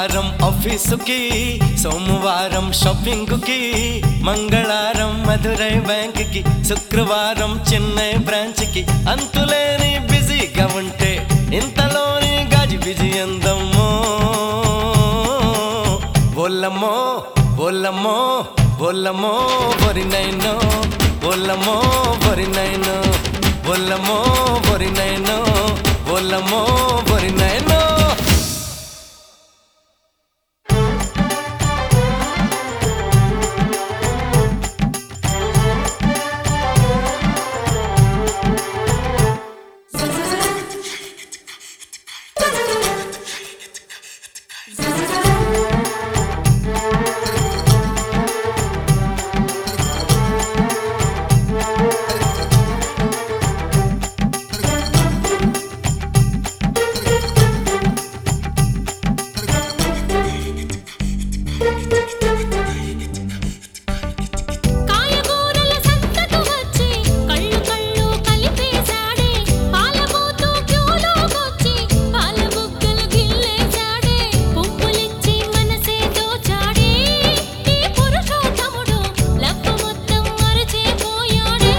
ఆదివారం ఆఫీసుకి సోమవారం షాపింగ్ కి మంగళవారం మధురై బ్యాంక్ కి శుక్రవారం చెన్నై బ్రాంచ్ కి అంతులేని బిజీగా ఉంటే ఇంతలోని గాజు బిజీ అందమ్మో బోల్లమ్మో బోల్లమ్మో బోల్లమ్మో బొరినైనో బోల్లమ్మో బొరినైనో బోల్లమ్మో బొరినైనో బోల్లమ్మో బొరినైనో కాయగూరల సంతకు వచ్చి కళ్ళు కళ్ళు కలిపేశాడే పాలబోతూ క్యూలోకొచ్చి పాల బుగ్గలు గిల్లేశాడే పువ్వులిచ్చి మనసే దోచాడే ఈ పురుషోత్తముడు లప్పు మొత్తం మరచిపోయాడే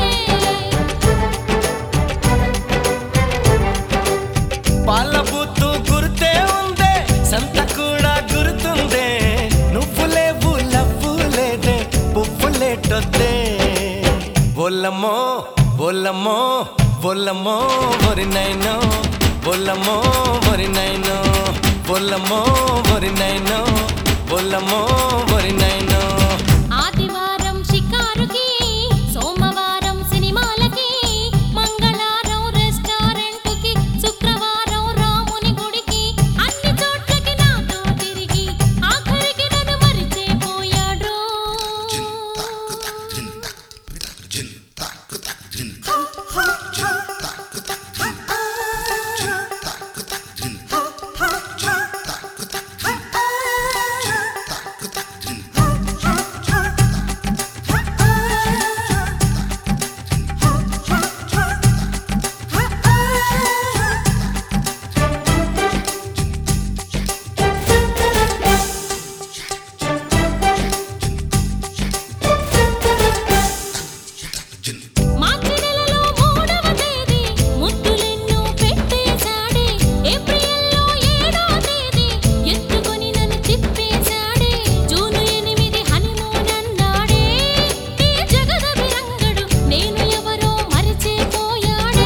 పాల బూతు గుర్తే ఉందే సంత కూడా గుర్తుందే నువ్వు లేవు లవ్వు లేదే పువ్వు లేటొద్దే బొల్లమ్మో బొల్లమ్మో బొల్లమ్మో బొరినైనో బొల్లమ్మో బొరినైనో బొల్లమ్మో బొరినైనో బొల్లమ్మో బొరినైనో ఆదివారం షికారుకి సోమవారం సినిమాలకి మంగళవారం రెస్టారెంట్కి శుక్రవారం రాముని గుడికి అన్ని చోట్లకి నాతో తిరిగి ఆఖరికి నన్ను మరిచిపోయాడు మార్చి నెలలో మూడవ తేదీ ముద్దులెన్నో పెట్టేశాడే ఏప్రిల్లో ఏడో తేదీ ఎత్తుకొని నన్ను తిప్పేశాడే జూన్ ఎనిమిది హనీమూన్ అన్నాడే ఈ జగదభిరంగడు నేను ఎవరో మరిచిపోయాడే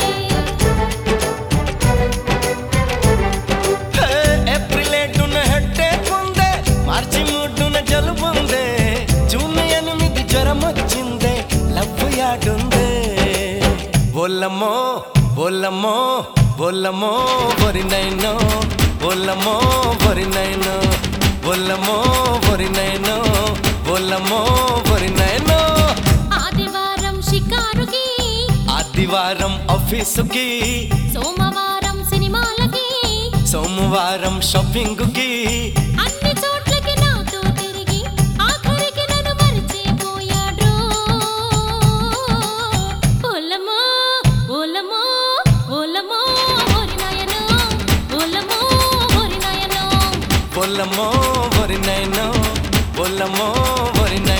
హే, ఏప్రిల్ ఏడున హెడ్డేక్ ఉందే మార్చి మూడున జలుబుందే జూన్ ఎనిమిది జ్వరం వచ్చిందే లవ్ యాడుందే బొల్లమ్మో బొల్లమ్మో బొల్లమ్మో బొరినైనో బొల్లమ్మో బొరినైనో బొల్లమ్మో బొరినైనో బొల్లమ్మో బొరినైనో ఆదివారం షికారుకి ఆదివారం ఆఫీసుకి సోమవారం సినిమాలకి సోమవారం షాపింగ్ కి అన్ని చోట్లకి నాతో తిరిగి ఆఖరికి నన్ను మరిచిపోయాడు ఓలమో ఓలమో ఓలమో ఓరి నాయనో ఓలమో ఓరి నాయనో బొల్లమ్మో బొరినైనో బొల్లమ్మో బొరినైనో